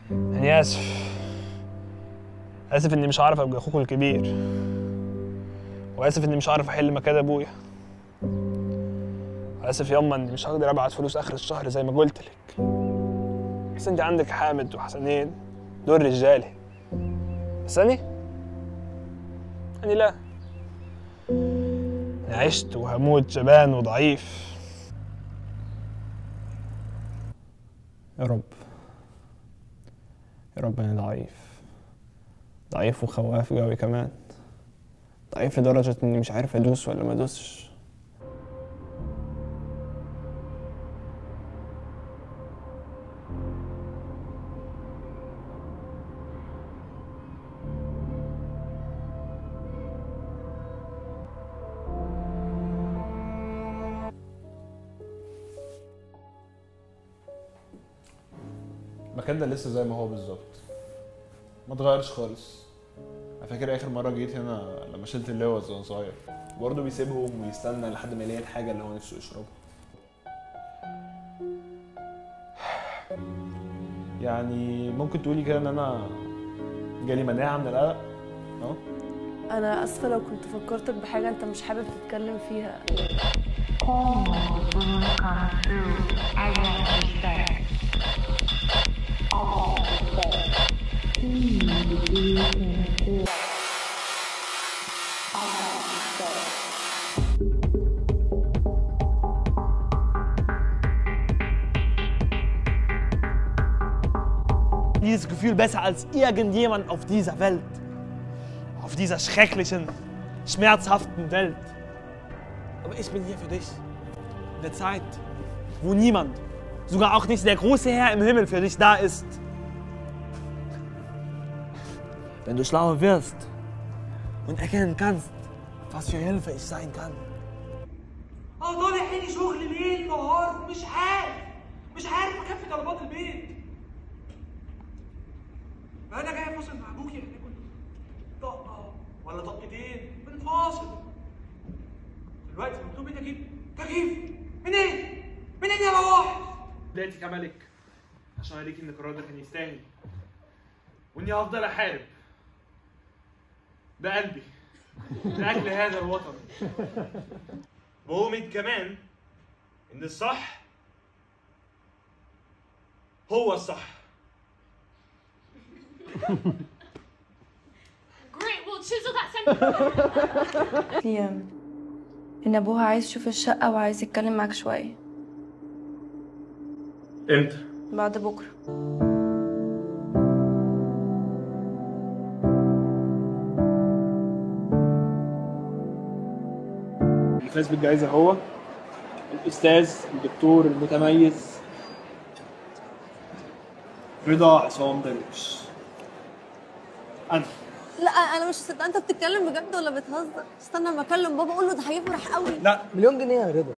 يعني اسف اسف اني مش عارف ابقى اخوك الكبير واسف اني مش عارف احل مكان ابويا اسف ياما اني مش هقدر ابعت فلوس اخر الشهر زي ما قلت لك بس انت عندك حامد وحسنين دول رجالي بس اني اني لا انا عشت وهموت جبان وضعيف يا رب يا رب انا ضعيف ضعيف وخواف قوي كمان ضعيف لدرجة اني مش عارف ادوس ولا ما ادوسش المكان ده لسه زي ما هو بالظبط ما اتغيرش خالص انا فاكر اخر مره جيت هنا لما شلت اللوز وانا صغير برضه بيسيبهم ويستنى لحد ما يلاقي الحاجه اللي هو نفسه يشربها يعني ممكن تقولي كده ان انا جالي مناعه من القلق اه انا اسفه لو كنت فكرتك بحاجه انت مش حابب تتكلم فيها Dieses Gefühl besser als irgendjemand auf dieser Welt. Auf dieser schrecklichen, schmerzhaften Welt. Aber ich bin hier für dich. In der Zeit, wo niemand, sogar auch nicht der große Herr im Himmel für dich da ist. Wenn du schlauer wirst und erkennen kannst, was für Hilfe ich sein kann. اه طالع عيني شغل ليل نهار مش عارف مش عارف اكفي طلبات البيت انا جاي فاصل مع ابوكي هناكل طقه ولا طقتين بنفاصل دلوقتي مطلوب مني اجيب تكييف منين؟ منين يا بواح؟ بدايتي كملك عشان اوريك ان القرار ده كان يستاهل واني هفضل احارب بقلبي لاجل هذا الوطن وأؤمن كمان ان الصح هو الصح Great, we'll chisel that sentence. ليام ان ابوها عايز يشوف الشقه وعايز يتكلم معاك شويه امتى؟ بعد بكره اللي فاز بالجائزة هو الأستاذ الدكتور المتميز رضا عصام درويش أنا لا انا مش مصدقه انت بتتكلم بجد ولا بتهزر استنى اما اكلم بابا اقول له ده هيفرح قوي لا مليون جنيه يا رضا